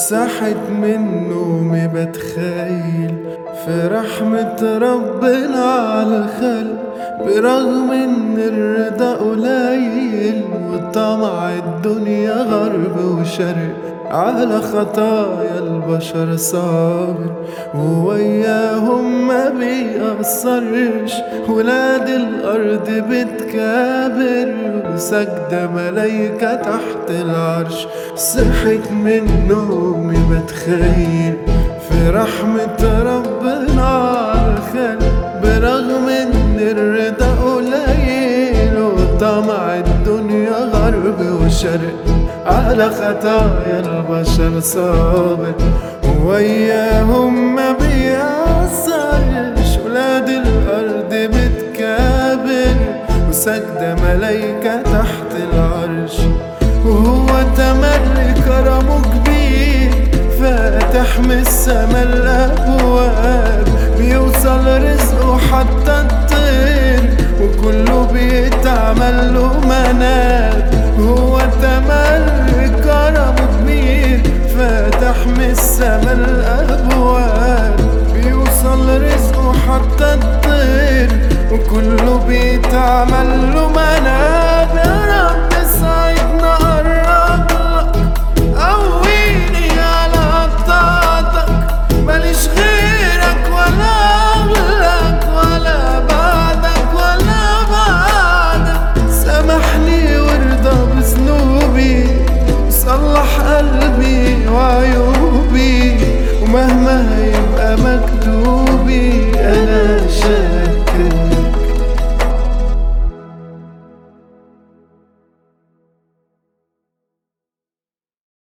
صحت من نومي بتخيل في رحمة ربنا على الخلق برغم ان الرضا قليل وطمع الدنيا غرب وشرق على خطايا البشر صابر ووياهم ما بيأثرش ولاد الأرض بتكابر وسجدة ملايكة تحت العرش صحت من نومي بتخيل في رحمة ربنا على الخلق برغم ان الرضا قليل وطمع الدنيا غرب وشرق على خطايا البشر صابر وياهم ما بيأثرش ولاد الأرض بتكابر وسجدة ملايكة تحت العرش وهو تملي كرمه كبير فاتح من السما الأبواب بيوصل رزقه حتى الطير وكله بيتعمل له مناب هو تملي كرمه كبير فاتح من السما الأبواب بيوصل رزقه حتى الطير وكله بيتعمل له مناب يا رب ساعدنا قرب لك قويني على طاعتك ماليش غيرك ولا قبلك ولا بعدك ولا بعدك سامحني وارضى بذنوبي وصلح قلبي وعيوبي ومهما